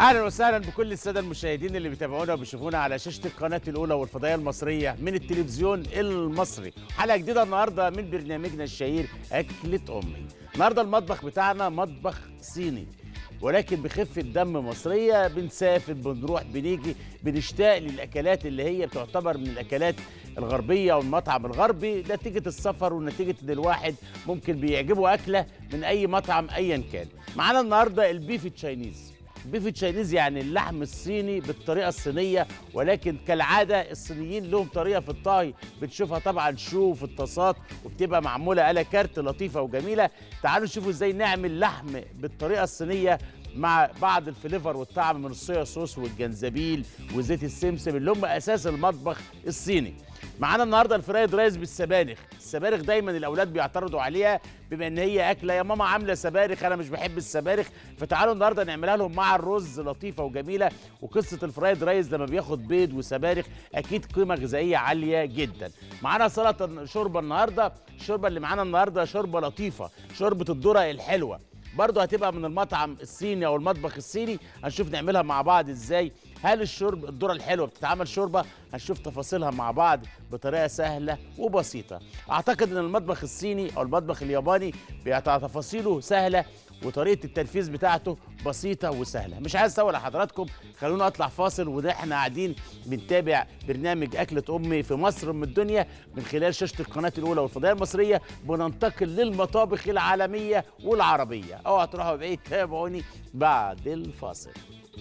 اهلا وسهلا بكل الساده المشاهدين اللي بيتابعونا وبيشوفونا على شاشه القناه الاولى والفضائيه المصريه من التلفزيون المصري حلقه جديده النهارده من برنامجنا الشهير اكله امي النهارده المطبخ بتاعنا مطبخ صيني ولكن بخفه دم مصريه بنسافر بنروح بنيجي بنشتاق للاكلات اللي هي بتعتبر من الاكلات الغربيه والمطعم الغربي نتيجه السفر ونتيجه ان الواحد ممكن بيعجبه اكله من اي مطعم ايا كان معانا النهارده البيف تشاينيز بيف تشاينيز يعني اللحم الصيني بالطريقه الصينيه ولكن كالعاده الصينيين لهم طريقه في الطهي بنشوفها طبعا شو في الطاسات وبتبقى معموله على كارت لطيفه وجميله تعالوا نشوفوا ازاي نعمل لحم بالطريقه الصينيه مع بعض الفليفر والطعم من الصويا صوص والجنزبيل وزيت السمسم اللي هم اساس المطبخ الصيني معانا النهارده الفرايد رايز بالسبانخ السبانخ دايما الاولاد بيعترضوا عليها بما ان هي اكله يا ماما عامله سبانخ انا مش بحب السبانخ فتعالوا النهارده نعملها لهم مع الرز لطيفه وجميله وقصه الفرايد رايز لما بياخد بيض وسبانخ اكيد قيمه غذائيه عاليه جدا معانا سلطه شوربه النهارده الشوربه اللي معانا النهارده شوربه لطيفه شوربه الذره الحلوه برضه هتبقى من المطعم الصيني او المطبخ الصيني هنشوف نعملها مع بعض ازاي هل الشرب الذره الحلوه بتتعمل شوربه هنشوف تفاصيلها مع بعض بطريقه سهله وبسيطه اعتقد ان المطبخ الصيني او المطبخ الياباني بيبقى تفاصيله سهله وطريقه التنفيذ بتاعته بسيطه وسهله مش عايز اطول على حضراتكم خلونا اطلع فاصل وده احنا قاعدين بنتابع برنامج اكله امي في مصر من الدنيا من خلال شاشه القناه الاولى والفضائيه المصريه بننتقل للمطابخ العالميه والعربيه اوعى تروحوا بعيد تابعوني بعد الفاصل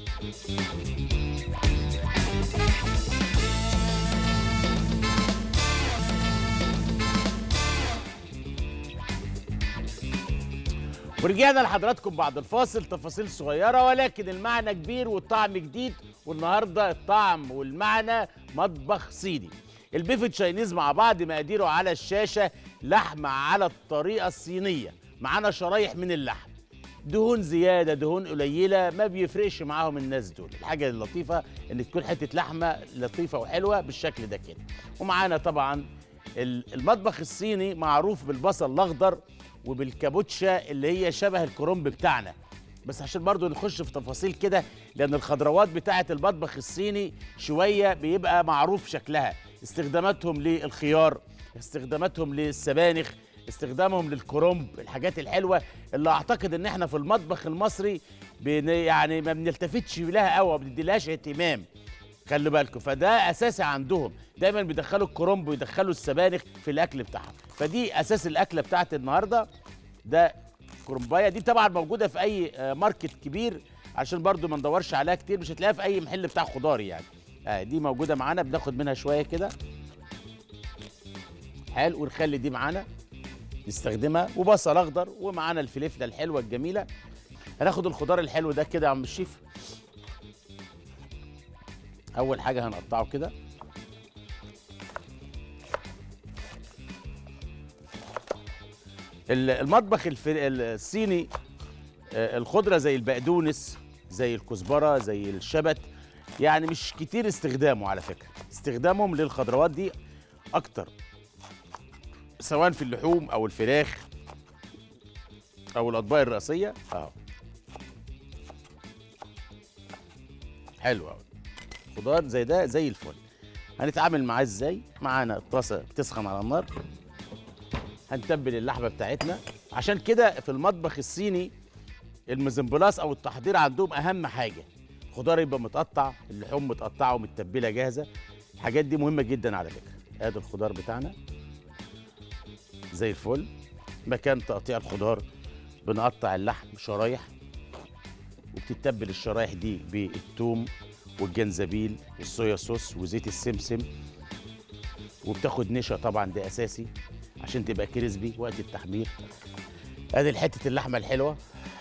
ورجعنا لحضراتكم بعد الفاصل تفاصيل صغيرة ولكن المعنى كبير والطعم جديد والنهاردة الطعم والمعنى مطبخ صيني البيف تشاينيز مع بعض مقاديره على الشاشة لحمة على الطريقة الصينية معانا شرايح من اللحم دهون زيادة دهون قليلة ما بيفرقش معاهم الناس دول الحاجة اللطيفة ان تكون حتة لحمة لطيفة وحلوة بالشكل ده كده ومعانا طبعا المطبخ الصيني معروف بالبصل الاخضر وبالكابوتشا اللي هي شبه الكرنب بتاعنا بس عشان برضو نخش في تفاصيل كده لان الخضروات بتاعه المطبخ الصيني شويه بيبقى معروف شكلها استخداماتهم للخيار استخداماتهم للسبانخ استخدامهم للكرنب الحاجات الحلوه اللي اعتقد ان احنا في المطبخ المصري بن يعني ما بنلتفتش لها قوي ما بنديلهاش اهتمام خلوا بالكم فده اساسي عندهم دايما بيدخلوا الكرنب ويدخلوا السبانخ في الاكل بتاعهم فدي اساس الاكله بتاعت النهارده ده كرنبايه دي طبعا موجوده في اي ماركت كبير عشان برضو ما ندورش عليها كتير مش هتلاقيها في اي محل بتاع خضار يعني آه دي موجوده معانا بناخد منها شويه كده حلو ونخلي دي معانا نستخدمها وبصل اخضر ومعانا الفلفله الحلوه الجميله هناخد الخضار الحلو ده كده يا عم الشيف اول حاجه هنقطعه كده المطبخ الصيني الخضره زي البقدونس زي الكزبره زي الشبت يعني مش كتير استخدامه على فكره استخدامهم للخضروات دي اكتر سواء في اللحوم او الفراخ او الاطباق الرئيسيه اهو حلو قوي خضار زي ده زي الفل هنتعامل معاه ازاي معانا الطاسه بتسخن على النار هنتبل اللحمه بتاعتنا عشان كده في المطبخ الصيني المزمبلاس او التحضير عندهم اهم حاجه الخضار يبقى متقطع اللحوم متقطعه ومتبله جاهزه الحاجات دي مهمه جدا على فكره ادي الخضار بتاعنا زي الفل مكان تقطيع الخضار بنقطع اللحم شرايح وبتتبل الشرايح دي بالثوم والجنزبيل والصويا صوص وزيت السمسم وبتاخد نشا طبعا ده اساسي عشان تبقى كريسبي وقت التحمير ادي حته اللحمه الحلوه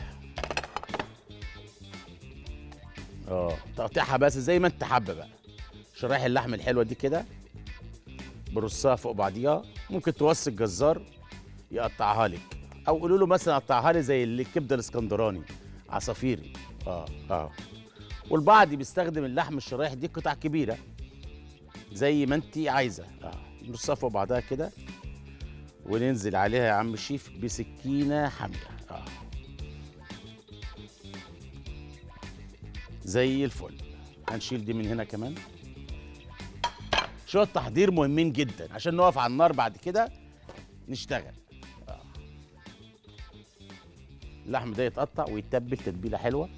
اه تقطيعها بس زي ما انت حابه بقى شرايح اللحم الحلوه دي كده برصها فوق بعضيها ممكن توصي الجزار يقطعها لك او قولوا له مثلا قطعها لي زي الكبده الاسكندراني عصافيري اه اه والبعض بيستخدم اللحم الشرايح دي قطع كبيره زي ما انت عايزه اه نرصها فوق بعضها كده وننزل عليها يا عم الشيف بسكينه حاميه اه زي الفل هنشيل دي من هنا كمان شويه تحضير مهمين جدا عشان نقف على النار بعد كده نشتغل آه. اللحم ده يتقطع ويتبل تتبيله حلوه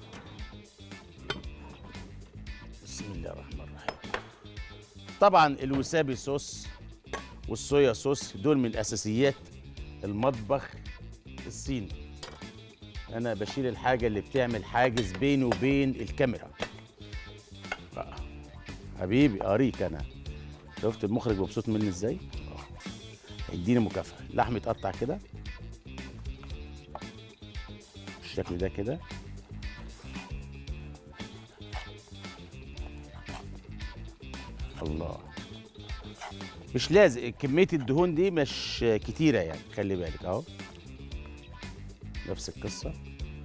بسم الله الرحمن الرحيم طبعا الوسابي صوص والصويا صوص دول من الاساسيات المطبخ الصيني انا بشيل الحاجه اللي بتعمل حاجز بيني وبين الكاميرا آه. حبيبي اريك انا شفت المخرج مبسوط مني ازاي آه. اديني مكافاه اللحم يتقطع كده بالشكل ده كده الله مش لازم كميه الدهون دي مش كتيره يعني خلي بالك اهو نفس القصه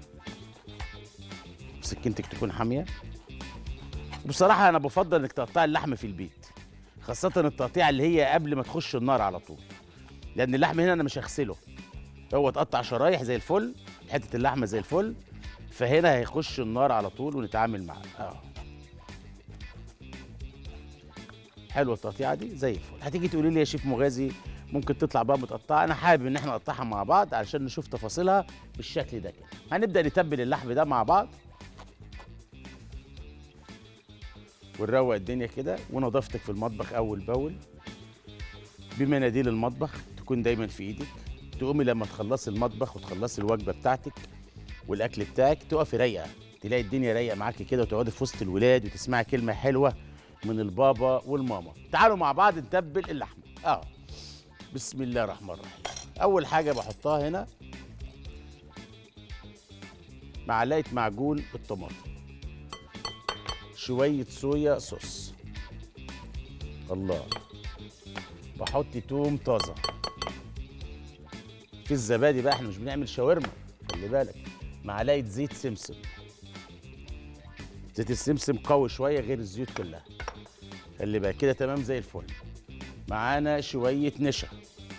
سكينتك تكون حاميه بصراحه انا بفضل انك تقطعي اللحم في البيت خاصه التقطيع اللي هي قبل ما تخش النار على طول لان اللحم هنا انا مش هغسله هو اتقطع شرايح زي الفل حته اللحمه زي الفل فهنا هيخش النار على طول ونتعامل معاه اه حلوه التقطيعه دي زي الفل هتيجي تقولي لي يا شيف مغازي ممكن تطلع بقى متقطعه انا حابب ان احنا نقطعها مع بعض علشان نشوف تفاصيلها بالشكل ده كده هنبدا نتبل اللحم ده مع بعض ونروق الدنيا كده ونظافتك في المطبخ اول باول بمناديل المطبخ تكون دايما في ايدك تقومي لما تخلصي المطبخ وتخلصي الوجبه بتاعتك والاكل بتاعك تقفي رايقه تلاقي الدنيا رايقه معاكي كده وتقعدي في وسط الولاد وتسمعي كلمه حلوه من البابا والماما تعالوا مع بعض نتبل اللحمه اه بسم الله الرحمن الرحيم اول حاجه بحطها هنا معلقه معجون الطماطم شويه صويا صوص الله بحط توم طازه في الزبادي بقى احنا مش بنعمل شاورما خلي بالك معلقه زيت سمسم زيت السمسم قوي شويه غير الزيوت كلها خلي بالك كده تمام زي الفل معانا شويه نشا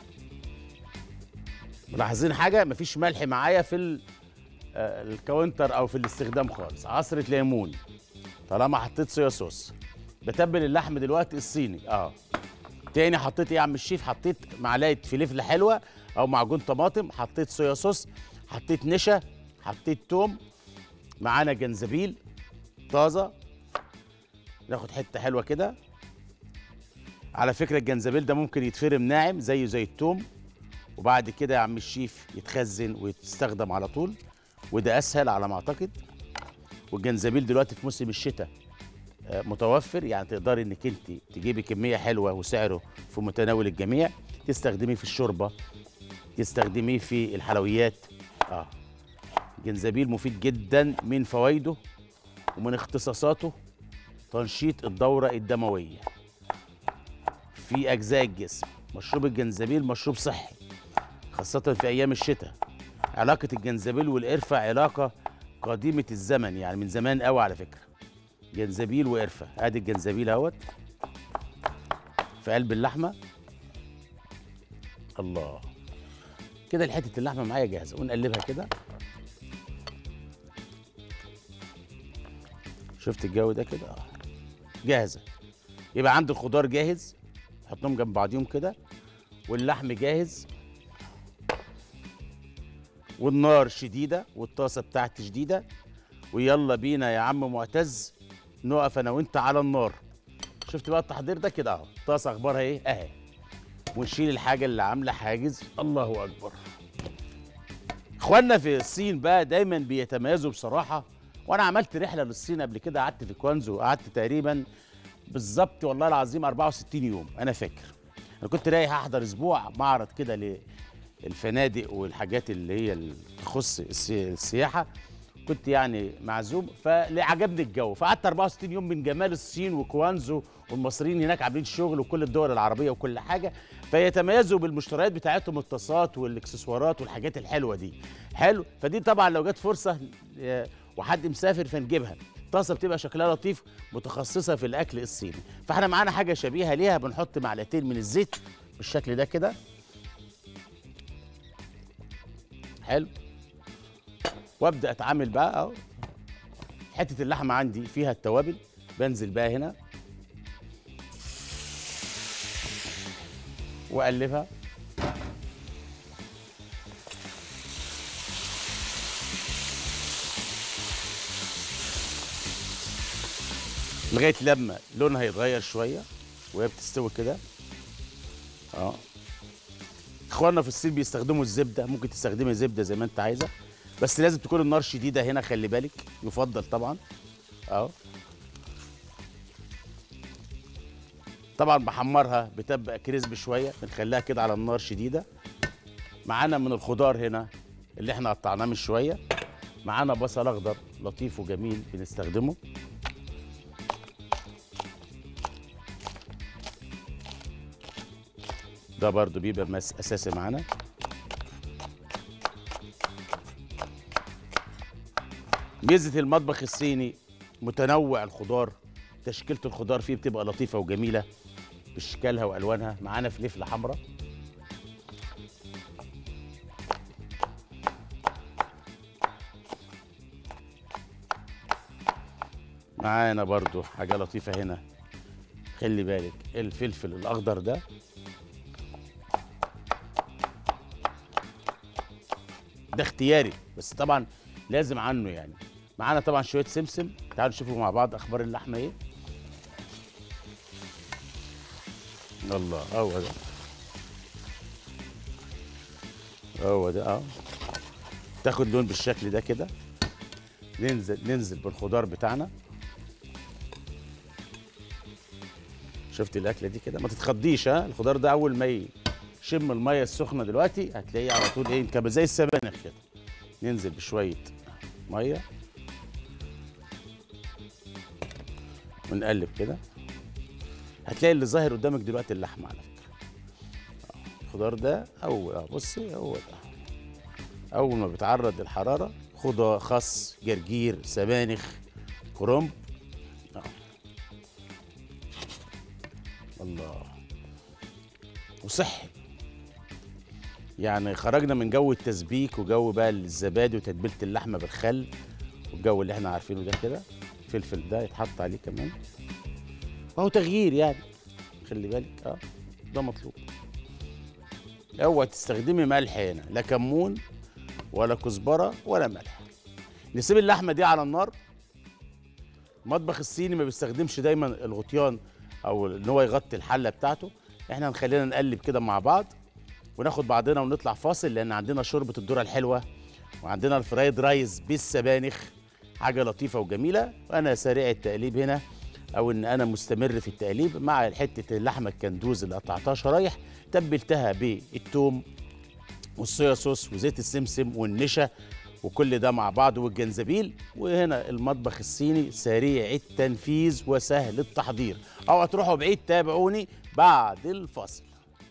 ملاحظين حاجه مفيش ملح معايا في ال- آه، الكاونتر او في الاستخدام خالص عصره ليمون طالما حطيت صويا صوص بتبل اللحم دلوقتي الصيني اه تاني حطيت ايه يا عم الشيف حطيت معلقه فلفله حلوه او معجون طماطم حطيت صويا صوص حطيت نشا حطيت توم معانا جنزبيل طازه ناخد حته حلوه كده على فكره الجنزبيل ده ممكن يتفرم ناعم زيه زي التوم وبعد كده يا عم الشيف يتخزن ويستخدم على طول وده اسهل على ما اعتقد والجنزبيل دلوقتي في موسم الشتاء آه، متوفر يعني تقدري انك انت تجيبي كميه حلوه وسعره في متناول الجميع تستخدميه في الشوربه تستخدميه في الحلويات اه جنزبيل مفيد جدا من فوائده ومن اختصاصاته تنشيط الدوره الدمويه في اجزاء الجسم مشروب الجنزبيل مشروب صحي خاصه في ايام الشتاء علاقه الجنزبيل والقرفه علاقه قديمه الزمن يعني من زمان قوي على فكره جنزبيل وقرفه ادي الجنزبيل اهوت في قلب اللحمه الله كده حته اللحمه معايا جاهزه ونقلبها كده شفت الجو ده كده اه جاهزه يبقى عندي الخضار جاهز حطهم جنب بعضيهم كده واللحم جاهز والنار شديده والطاسه بتاعتي شديده ويلا بينا يا عم معتز نقف انا وانت على النار شفت بقى التحضير ده كده اهو الطاسه اخبارها ايه اهي ونشيل الحاجه اللي عامله حاجز الله اكبر اخواننا في الصين بقى دايما بيتميزوا بصراحه وانا عملت رحله للصين قبل كده قعدت في كوانزو قعدت تقريبا بالظبط والله العظيم 64 يوم انا فاكر انا كنت رايح احضر اسبوع معرض كده للفنادق والحاجات اللي هي اللي تخص السي- السياحه كنت يعني معزوم فعجبني الجو فقعدت 64 يوم من جمال الصين وكوانزو والمصريين هناك عاملين شغل وكل الدول العربيه وكل حاجه فيتميزوا بالمشتريات بتاعتهم الطاسات والاكسسوارات والحاجات الحلوه دي حلو فدي طبعا لو جت فرصه آه، وحد مسافر فنجيبها طاسه بتبقى شكلها لطيف متخصصه في الاكل الصيني فاحنا معانا حاجه شبيهه ليها بنحط معلقتين من الزيت بالشكل ده كده حلو وابدا اتعامل بقى اهو حته اللحمه عندي فيها التوابل بنزل بقى هنا واقلبها لغايه لما لونها يتغير شويه وهي بتستوي كده اه اخواننا في الصين بيستخدموا الزبده ممكن تستخدمي زبده زي ما انت عايزه بس لازم تكون النار شديده هنا خلي بالك يفضل طبعا اهو طبعا بحمرها بتبقى كريسبي شويه بنخليها كده على النار شديده معانا من الخضار هنا اللي احنا قطعناه من شويه معانا بصل اخضر لطيف وجميل بنستخدمه ده برضو بيبقى مس اساسي معانا ميزه المطبخ الصيني متنوع الخضار تشكيله الخضار فيه بتبقى لطيفه وجميله باشكالها والوانها معانا فلفله حمراء معانا برضو حاجه لطيفه هنا خلي بالك الفلفل الاخضر ده ده اختياري بس طبعا لازم عنه يعني معانا طبعا شويه سمسم تعالوا نشوفوا مع بعض اخبار اللحمه ايه الله هو ده هو ده اه تاخد لون بالشكل ده كده ننزل ننزل بالخضار بتاعنا شفت الاكله دي كده ما تتخضيش ها الخضار ده اول ما يشم الميه السخنه دلوقتي هتلاقيه على طول ايه كده زي السبانخ كده ننزل بشويه ميه ونقلب كده هتلاقي اللي ظاهر قدامك دلوقتي اللحمه على فكره آه، الخضار ده اول اه بصي هو ده اول ما بيتعرض للحراره خضار خس جرجير سبانخ كرنب آه. الله وصحي يعني خرجنا من جو التسبيك وجو بقى الزبادي وتتبيله اللحمه بالخل والجو اللي احنا عارفينه ده كده الفلفل ده يتحط عليه كمان وهو تغيير يعني خلي بالك اه ده مطلوب اوعى تستخدمي ملح هنا لا كمون ولا كزبره ولا ملح نسيب اللحمه دي على النار المطبخ الصيني ما بيستخدمش دايما الغطيان او ان هو يغطي الحله بتاعته احنا هنخلينا نقلب كده مع بعض وناخد بعضنا ونطلع فاصل لان عندنا شوربه الذره الحلوه وعندنا الفرايد رايز بالسبانخ حاجه لطيفه وجميله وانا سريع التقليب هنا او ان انا مستمر في التقليب مع حته اللحمه الكندوز اللي قطعتها شرايح تبلتها بالثوم والصويا صوص وزيت السمسم والنشا وكل ده مع بعض والجنزبيل وهنا المطبخ الصيني سريع التنفيذ وسهل التحضير او هتروحوا بعيد تابعوني بعد الفاصل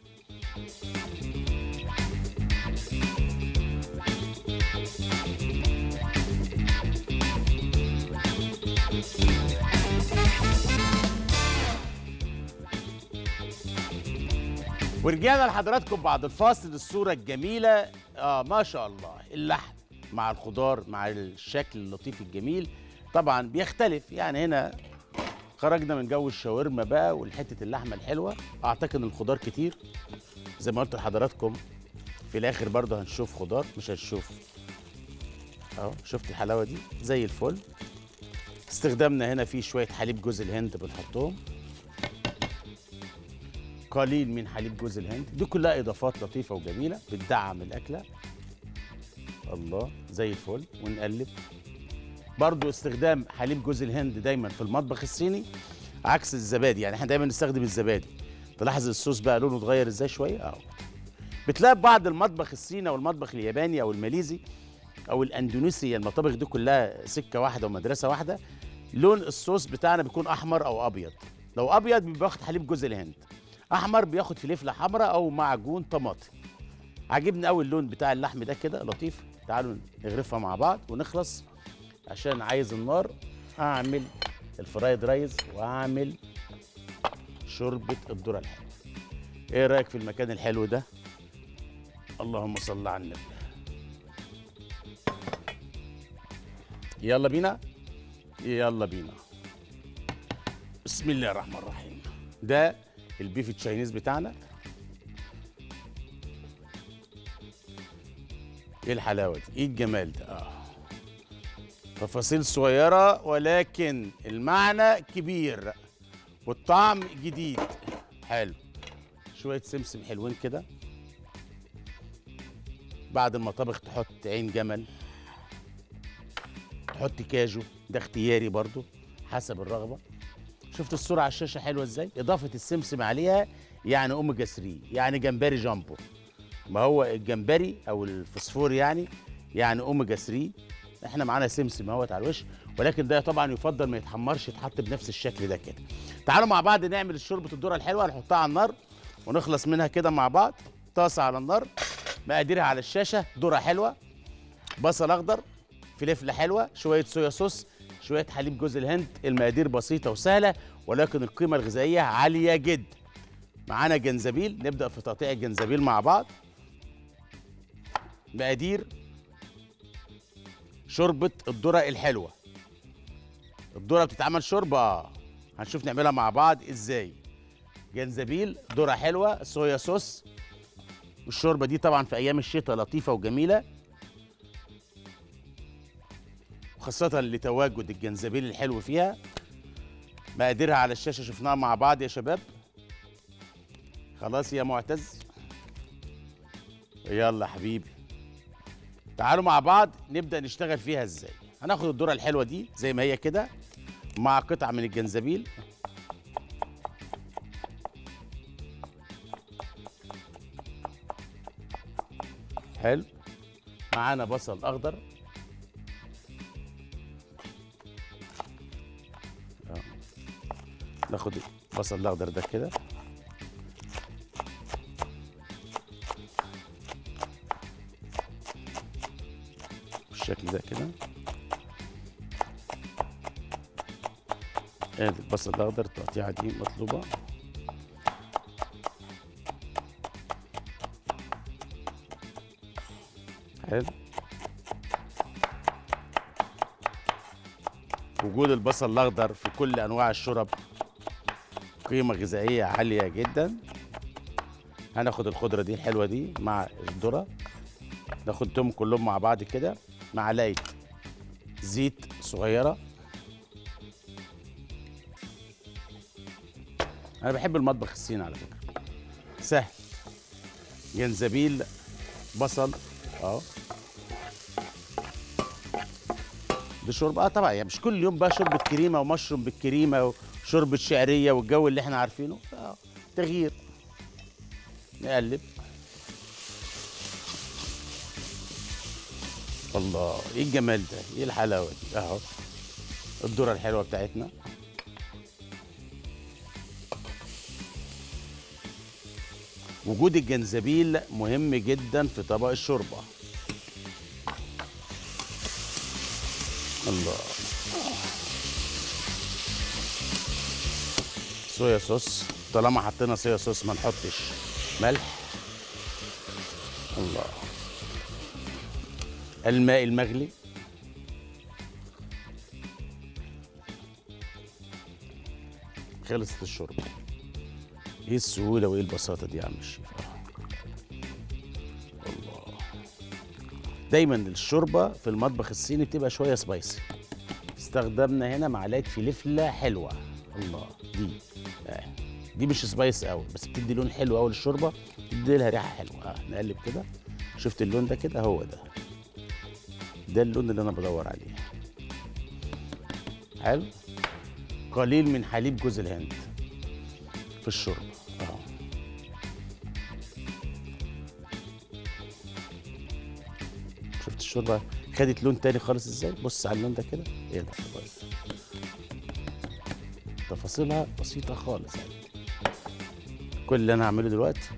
ورجعنا لحضراتكم بعد الفاصل الصورة الجميلة آه ما شاء الله اللحم مع الخضار مع الشكل اللطيف الجميل طبعا بيختلف يعني هنا خرجنا من جو الشاورما بقى والحتة اللحمة الحلوة أعتقد إن الخضار كتير زي ما قلت لحضراتكم في الآخر برضه هنشوف خضار مش هنشوف أهو شفت الحلاوة دي زي الفل استخدامنا هنا في شوية حليب جوز الهند بنحطهم قليل من حليب جوز الهند دي كلها اضافات لطيفه وجميله بتدعم الاكله الله زي الفل ونقلب برضو استخدام حليب جوز الهند دايما في المطبخ الصيني عكس الزبادي يعني احنا دايما نستخدم الزبادي تلاحظ الصوص بقى لونه اتغير ازاي شويه اهو بتلاقي بعض المطبخ الصيني او المطبخ الياباني او الماليزي او الاندونيسي المطابخ دي كلها سكه واحده ومدرسه واحده لون الصوص بتاعنا بيكون احمر او ابيض لو ابيض بياخد حليب جوز الهند احمر بياخد فلفله حمراء او معجون طماطم عاجبني قوي اللون بتاع اللحم ده كده لطيف تعالوا نغرفها مع بعض ونخلص عشان عايز النار اعمل الفرايد رايز واعمل شوربه الذره الحلوه ايه رايك في المكان الحلو ده اللهم صل على النبي يلا بينا يلا بينا بسم الله الرحمن الرحيم ده البيف التشاينيز بتاعنا ايه الحلاوه دي ايه الجمال ده اه تفاصيل صغيره ولكن المعنى كبير والطعم جديد حلو شويه سمسم حلوين كده بعد المطابخ تحط عين جمل تحط كاجو ده اختياري برضو حسب الرغبه شفت الصوره على الشاشه حلوه ازاي اضافه السمسم عليها يعني اوميجا 3 يعني جمبري جامبو ما هو الجمبري او الفوسفور يعني يعني اوميجا 3 احنا معانا سمسم اهوت على الوش ولكن ده طبعا يفضل ما يتحمرش يتحط بنفس الشكل ده كده تعالوا مع بعض نعمل شوربه الذره الحلوه هنحطها على النار ونخلص منها كده مع بعض طاسه على النار مقاديرها على الشاشه ذره حلوه بصل اخضر فلفله حلوه شويه صويا صوص شويه حليب جوز الهند المقادير بسيطه وسهله ولكن القيمه الغذائيه عاليه جدا معانا جنزبيل نبدا في تقطيع الجنزبيل مع بعض مقادير شوربه الذره الحلوه الذره بتتعمل شوربه اه هنشوف نعملها مع بعض ازاي جنزبيل ذره حلوه صويا صوص الشوربه دي طبعا في ايام الشتاء لطيفه وجميله وخاصه لتواجد الجنزبيل الحلو فيها مقاديرها على الشاشه شفناها مع بعض يا شباب خلاص يا معتز يلا حبيبي تعالوا مع بعض نبدا نشتغل فيها ازاي هناخد الذره الحلوه دي زي ما هي كده مع قطعه من الجنزبيل حلو معانا بصل اخضر آه. ناخد البصل الاخضر ده كده بالشكل ده كده ادي البصل الاخضر التقطيعه دي مطلوبه حلو وجود البصل الاخضر في كل انواع الشرب قيمه غذائيه عاليه جدا هناخد الخضره دي الحلوه دي مع الذره ناخدهم كلهم مع بعض كده معلقه زيت صغيره انا بحب المطبخ الصيني على فكره سهل جنزبيل بصل اه دي شوربه اه طبعا يعني مش كل يوم بقى شوربه كريمه ومشروم بالكريمه وشوربه شعريه والجو اللي احنا عارفينه آه. تغيير نقلب الله ايه الجمال ده ايه الحلاوه دي اهو الذره الحلوه بتاعتنا وجود الجنزبيل مهم جدا في طبق الشوربه الله صويا صوص طالما حطينا صويا صوص ما نحطش ملح الله الماء المغلي خلصت الشوربه ايه السهوله وايه البساطه دي يا عم الشيف آه. الله دايما الشوربه في المطبخ الصيني بتبقى شويه سبايسي استخدمنا هنا معلقه فلفله حلوه الله دي آه. دي مش سبايس قوي بس بتدي لون حلو قوي للشوربه بتدي لها ريحه حلوه آه. نقلب كده شفت اللون ده كده هو ده ده اللون اللي انا بدور عليه حلو قليل من حليب جوز الهند في الشوربه اهو شفت الشوربه خدت لون تاني خالص ازاي بص على اللون ده كده ايه ده بص تفاصيلها بسيطه خالص يعني. كل اللي انا هعمله دلوقتي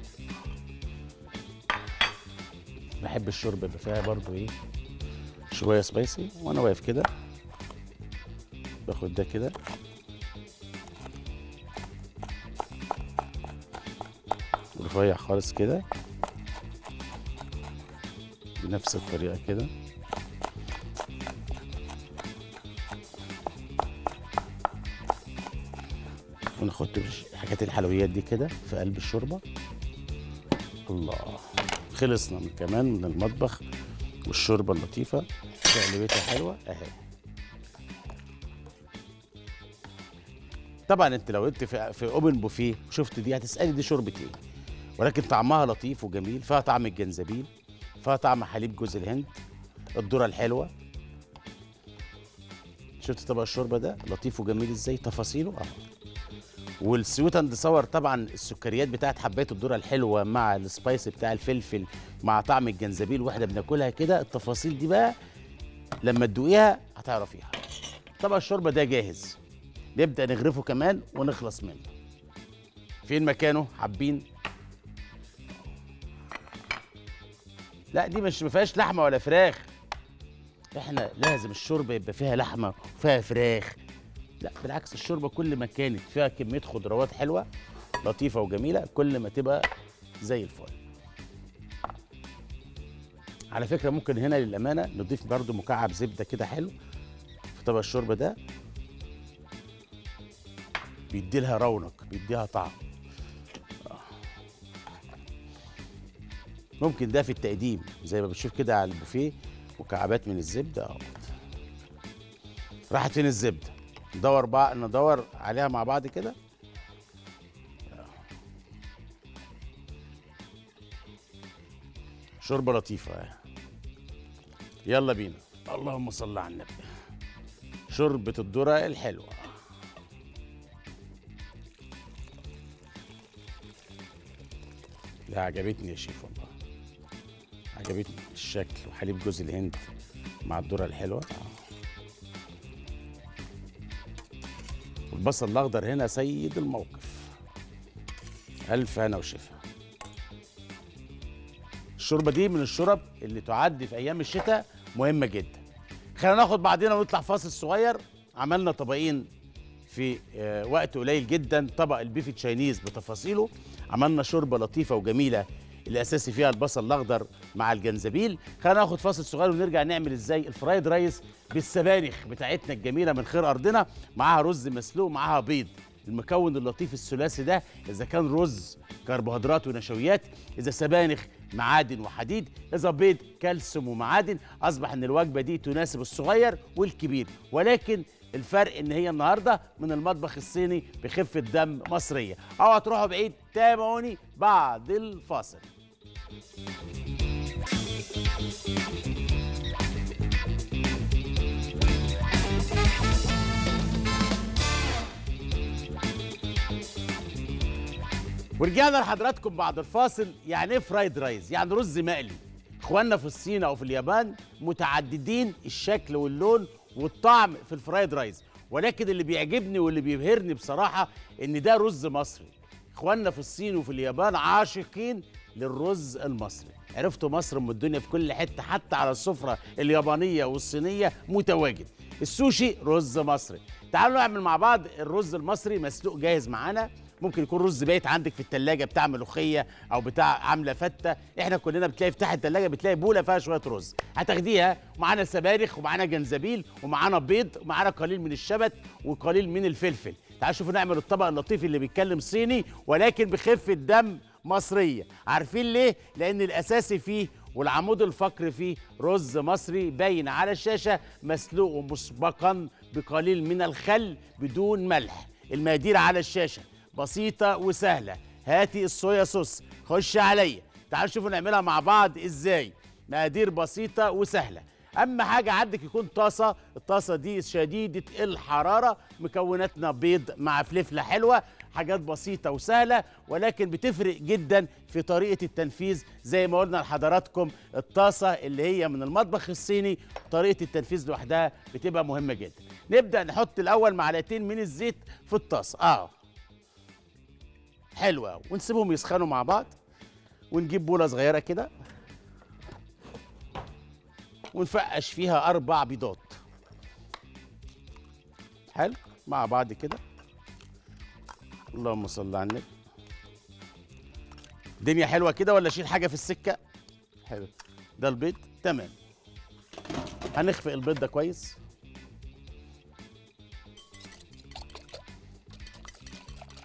بحب الشوربه يبقى فيها برضو ايه شويه سبايسي وانا واقف كده باخد ده كده رفيع خالص كده بنفس الطريقه كده وناخد حاجات الحلويات دي كده في قلب الشوربه الله خلصنا من كمان من المطبخ والشوربه اللطيفه تقليبتها حلوه اهي طبعا انت لو انت في, في اوبن بوفيه وشفت دي هتسالي دي شوربه ايه ولكن طعمها لطيف وجميل فيها طعم الجنزبيل فيها طعم حليب جوز الهند الذره الحلوه شفت طبق الشوربه ده لطيف وجميل ازاي تفاصيله اه والسويت اند صور طبعا السكريات بتاعت حبايه الذره الحلوه مع السبايس بتاع الفلفل مع طعم الجنزبيل واحنا بناكلها كده التفاصيل دي بقى لما تدوقيها هتعرفيها طبق الشوربه ده جاهز نبدا نغرفه كمان ونخلص منه فين مكانه حابين لا دي مش ما فيهاش لحمه ولا فراخ احنا لازم الشوربه يبقى فيها لحمه وفيها فراخ لا بالعكس الشوربه كل ما كانت فيها كميه خضروات حلوه لطيفه وجميله كل ما تبقى زي الفل على فكره ممكن هنا للامانه نضيف برضو مكعب زبده كده حلو في طبق الشوربه ده بيدي لها رونق بيديها طعم ممكن ده في التقديم زي ما بتشوف كده على البوفيه مكعبات من الزبده اه راحت فين الزبده ندور بقى ندور عليها مع بعض كده شوربه لطيفه اه. يلا بينا اللهم صل على النبي شوربه الذره الحلوه لا عجبتني يا شيف والله عجبتني الشكل وحليب جوز الهند مع الذره الحلوه والبصل الاخضر هنا سيد الموقف الف هنا وشفا الشوربه دي من الشرب اللي تعد في ايام الشتاء مهمه جدا خلينا ناخد بعضنا ونطلع فاصل صغير عملنا طبقين في آه، وقت قليل جدا طبق البيف تشاينيز بتفاصيله عملنا شوربه لطيفه وجميله الاساسي فيها البصل الاخضر مع الجنزبيل خلينا ناخد فاصل صغير ونرجع نعمل ازاي الفرايد رايس بالسبانخ بتاعتنا الجميله من خير ارضنا معاها رز مسلوق معاها بيض المكون اللطيف الثلاثي ده اذا كان رز كربوهيدرات ونشويات اذا سبانخ معادن وحديد اذا بيض كالسيوم ومعادن اصبح ان الوجبه دي تناسب الصغير والكبير ولكن الفرق ان هي النهارده من المطبخ الصيني بخفه دم مصريه اوعى تروحوا بعيد تابعوني بعد الفاصل ورجعنا لحضراتكم بعد الفاصل يعني ايه فرايد رايز يعني رز مقلي اخواننا في الصين او في اليابان متعددين الشكل واللون والطعم في الفرايد رايز ولكن اللي بيعجبني واللي بيبهرني بصراحه ان ده رز مصري اخواننا في الصين وفي اليابان عاشقين للرز المصري عرفتوا مصر ام الدنيا في كل حته حتى على السفره اليابانيه والصينيه متواجد السوشي رز مصري تعالوا نعمل مع بعض الرز المصري مسلوق جاهز معانا ممكن يكون رز بايت عندك في التلاجة بتاع ملوخية أو بتاع عاملة فتة إحنا كلنا بتلاقي في تحت التلاجة بتلاقي بولة فيها شوية رز هتاخديها ومعانا سبانخ ومعانا جنزبيل ومعانا بيض ومعانا قليل من الشبت وقليل من الفلفل تعالوا شوفوا نعمل الطبق اللطيف اللي بيتكلم صيني ولكن بخفة دم مصرية عارفين ليه؟ لأن الأساسي فيه والعمود الفقري فيه رز مصري باين على الشاشة مسلوق مسبقا بقليل من الخل بدون ملح المقادير على الشاشة بسيطة وسهلة هاتي الصويا صوص خش عليا تعالوا شوفوا نعملها مع بعض ازاي مقادير بسيطة وسهلة أهم حاجة عندك يكون طاسة الطاسة دي شديدة الحرارة مكوناتنا بيض مع فلفلة حلوة حاجات بسيطة وسهلة ولكن بتفرق جدا في طريقة التنفيذ زي ما قلنا لحضراتكم الطاسة اللي هي من المطبخ الصيني طريقة التنفيذ لوحدها بتبقى مهمة جدا نبدأ نحط الأول معلقتين من الزيت في الطاسة اه حلوة أوي. ونسيبهم يسخنوا مع بعض ونجيب بولة صغيرة كده ونفقش فيها أربع بيضات حلو مع بعض كده اللهم صل على النبي الدنيا حلوة كده ولا أشيل حاجة في السكة حلو ده البيض تمام هنخفق البيض ده كويس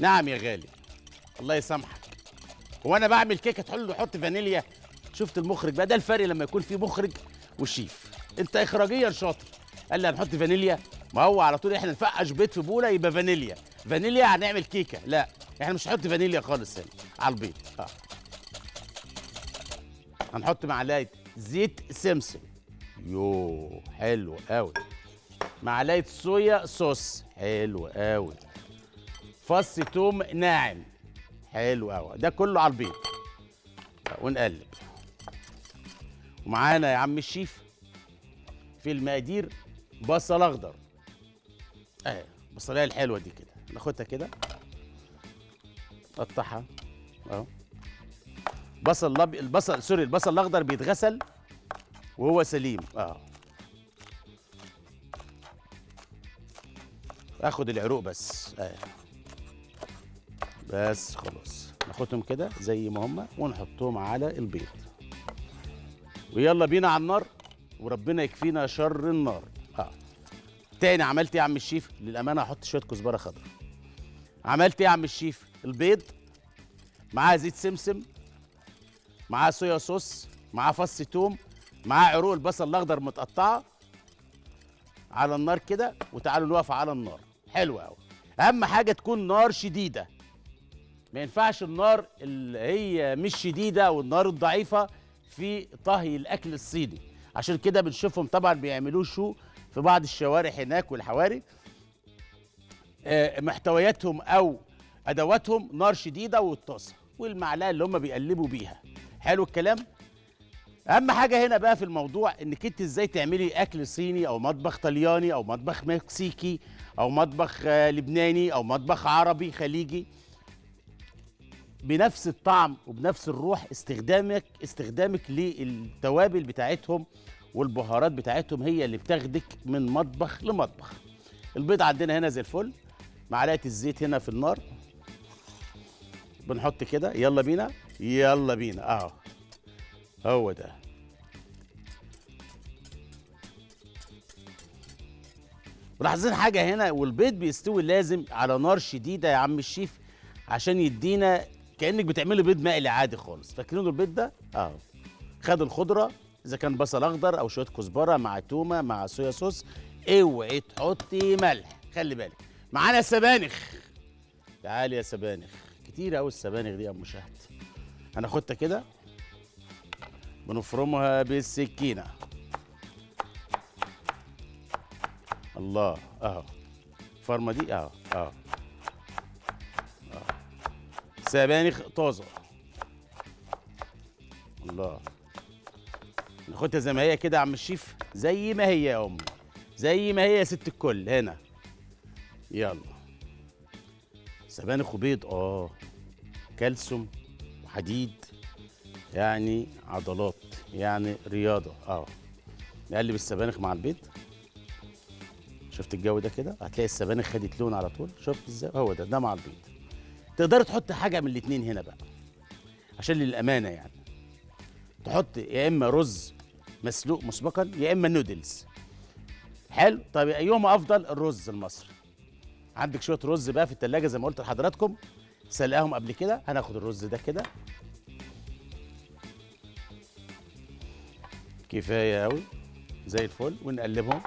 نعم يا غالي الله يسامحك هو انا بعمل كيكه تقول له حط فانيليا شفت المخرج بقى ده الفرق لما يكون في مخرج والشيف انت اخراجيا شاطر قال لي هنحط فانيليا ما هو على طول احنا نفقش بيض في بوله يبقى فانيليا فانيليا هنعمل كيكه لا احنا مش هنحط فانيليا خالص هنا على البيض اه هنحط معلقه زيت سمسم يو حلو قوي معلقه صويا صوص حلو قوي فص توم ناعم حلو قوي ده كله على البيض ونقلب ومعانا يا عم الشيف في المقادير بصل اخضر اهي البصلايه الحلوه دي كده ناخدها كده قطعها اهو بصل لب... البصل سوري البصل الاخضر بيتغسل وهو سليم اه اخد العروق بس اه بس خلاص ناخدهم كده زي ما هم ونحطهم على البيض ويلا بينا على النار وربنا يكفينا شر النار اه تاني عملت ايه يا عم الشيف للامانه هحط شويه كزبره خضراء عملت ايه يا عم الشيف البيض معاه زيت سمسم معاه صويا صوص معاه فص توم معاه عروق البصل الاخضر متقطعه على النار كده وتعالوا نقف على النار حلو قوي اهم حاجه تكون نار شديده ما ينفعش النار اللي هي مش شديده والنار الضعيفه في طهي الاكل الصيني عشان كده بنشوفهم طبعا بيعملوه شو في بعض الشوارع هناك والحواري آه، محتوياتهم او ادواتهم نار شديده والطاسه والمعلقه اللي هم بيقلبوا بيها حلو الكلام اهم حاجه هنا بقى في الموضوع انك انت ازاي تعملي اكل صيني او مطبخ طلياني او مطبخ مكسيكي او مطبخ آه، لبناني او مطبخ عربي خليجي بنفس الطعم وبنفس الروح استخدامك استخدامك للتوابل بتاعتهم والبهارات بتاعتهم هي اللي بتاخدك من مطبخ لمطبخ البيض عندنا هنا زي الفل معلقه الزيت هنا في النار بنحط كده يلا بينا يلا بينا اهو هو ده ملاحظين حاجه هنا والبيض بيستوي لازم على نار شديده يا عم الشيف عشان يدينا كانك بتعملي بيض مقلي عادي خالص فاكرين البيض ده اهو خد الخضره اذا كان بصل اخضر او شويه كزبره مع تومه مع صويا صوص اوعي تحطي ملح خلي بالك معانا سبانخ تعالي يا سبانخ كتير قوي السبانخ دي يا ام شهد هناخدها كده بنفرمها بالسكينه الله اهو الفرمه دي اهو اهو أهو. سبانخ طازه الله ناخدها زي ما هي كده يا عم الشيف زي ما هي يا امي زي ما هي يا ست الكل هنا يلا سبانخ وبيض اه كالسيوم وحديد يعني عضلات يعني رياضه اه نقلب السبانخ مع البيض شفت الجو ده كده هتلاقي السبانخ خدت لون على طول شفت ازاي هو ده ده مع البيض تقدر تحط حاجه من الاتنين هنا بقى عشان للامانه يعني تحط يا اما رز مسلوق مسبقا يا اما نودلز حلو طيب ايهما افضل الرز المصري عندك شويه رز بقى في التلاجة زي ما قلت لحضراتكم سلقاهم قبل كده هناخد الرز ده كده كفايه قوي زي الفل ونقلبهم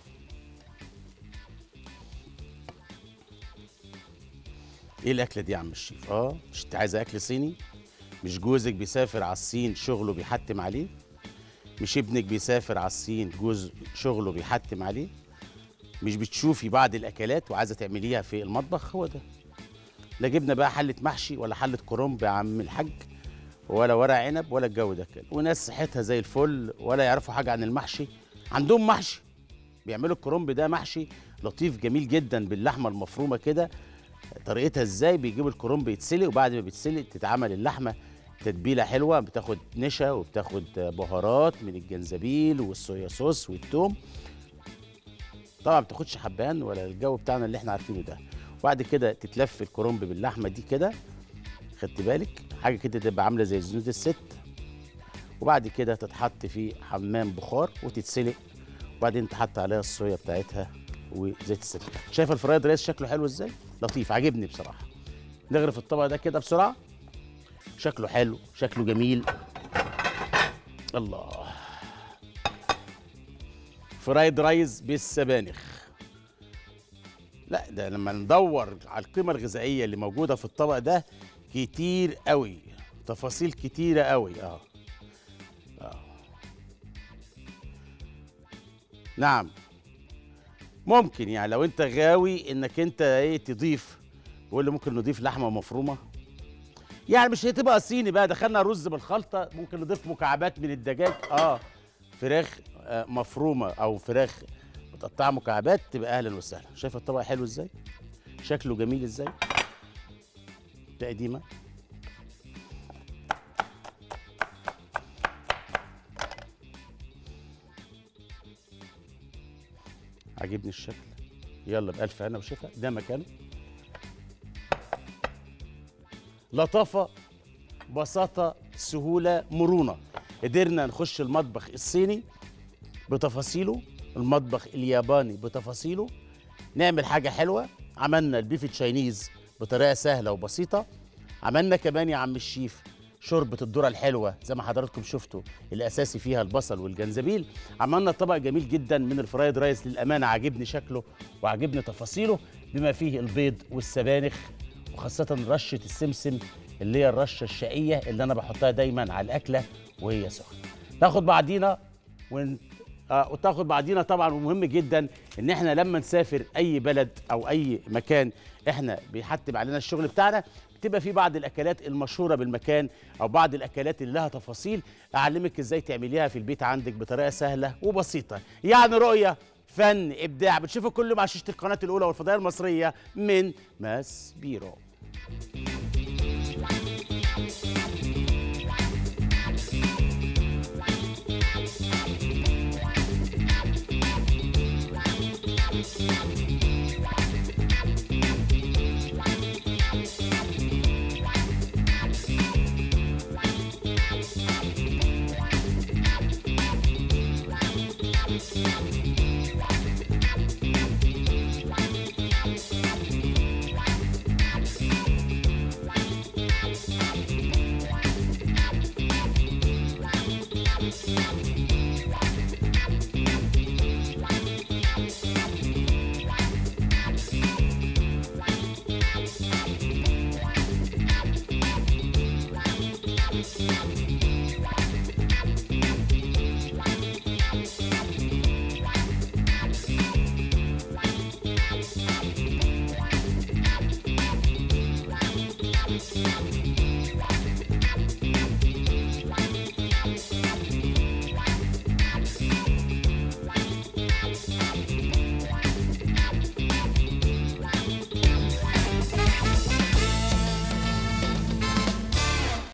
ايه الاكله دي يا عم الشيف اه مش انت عايزه اكل صيني مش جوزك بيسافر على الصين شغله بيحتم عليه مش ابنك بيسافر على الصين جوز شغله بيحتم عليه مش بتشوفي بعض الاكلات وعايزه تعمليها في المطبخ هو ده لا جبنا بقى حله محشي ولا حله كرنب يا عم الحاج ولا ورق عنب ولا الجو ده كده وناس صحتها زي الفل ولا يعرفوا حاجه عن المحشي عندهم محشي بيعملوا الكرنب ده محشي لطيف جميل جدا باللحمه المفرومه كده طريقتها ازاي بيجيبوا الكرنب يتسلق وبعد ما بيتسلق تتعمل اللحمه تتبيله حلوه بتاخد نشا وبتاخد بهارات من الجنزبيل والصويا صوص والثوم طبعا ما بتاخدش حبان ولا الجو بتاعنا اللي احنا عارفينه ده وبعد كده تتلف الكرنب باللحمه دي كده خدت بالك حاجه كده تبقى عامله زي زنود الست وبعد كده تتحط في حمام بخار وتتسلق وبعدين تحط عليها الصويا بتاعتها وزيت السمنه شايف الفرايد رايس شكله حلو ازاي لطيف عاجبني بصراحه نغرف الطبق ده كده بسرعه شكله حلو شكله جميل الله فرايد رايز بالسبانخ لا ده لما ندور على القيمه الغذائيه اللي موجوده في الطبق ده كتير قوي تفاصيل كتيره قوي اه اه نعم ممكن يعني لو انت غاوي انك انت ايه تضيف بقول ممكن نضيف لحمه مفرومه يعني مش هتبقى صيني بقى دخلنا رز بالخلطه ممكن نضيف مكعبات من الدجاج اه فراخ آه مفرومه او فراخ متقطعه مكعبات تبقى اهلا وسهلا شايف الطبق حلو ازاي شكله جميل ازاي تقديمه عجبني الشكل يلا بألف هنا وشفا ده مكانه لطافة بساطة سهولة مرونة قدرنا نخش المطبخ الصيني بتفاصيله المطبخ الياباني بتفاصيله نعمل حاجة حلوة عملنا البيف تشاينيز بطريقة سهلة وبسيطة عملنا كمان يا عم الشيف شوربة الذرة الحلوة زي ما حضراتكم شفتوا الأساسي فيها البصل والجنزبيل عملنا طبق جميل جدا من الفرايد رايس للأمانة عاجبني شكله وعاجبني تفاصيله بما فيه البيض والسبانخ وخاصة رشة السمسم اللي هي الرشة الشقية اللي أنا بحطها دايما على الأكلة وهي سخنة ناخد بعضينا ون... آه وتاخد بعضينا طبعا ومهم جدا ان احنا لما نسافر اي بلد او اي مكان احنا بيحتم علينا الشغل بتاعنا بتبقى في بعض الاكلات المشهوره بالمكان او بعض الاكلات اللي لها تفاصيل اعلمك ازاي تعمليها في البيت عندك بطريقه سهله وبسيطه يعني رؤيه فن ابداع بتشوفوا كله مع شاشه القناه الاولى والفضائيه المصريه من ماس بيرو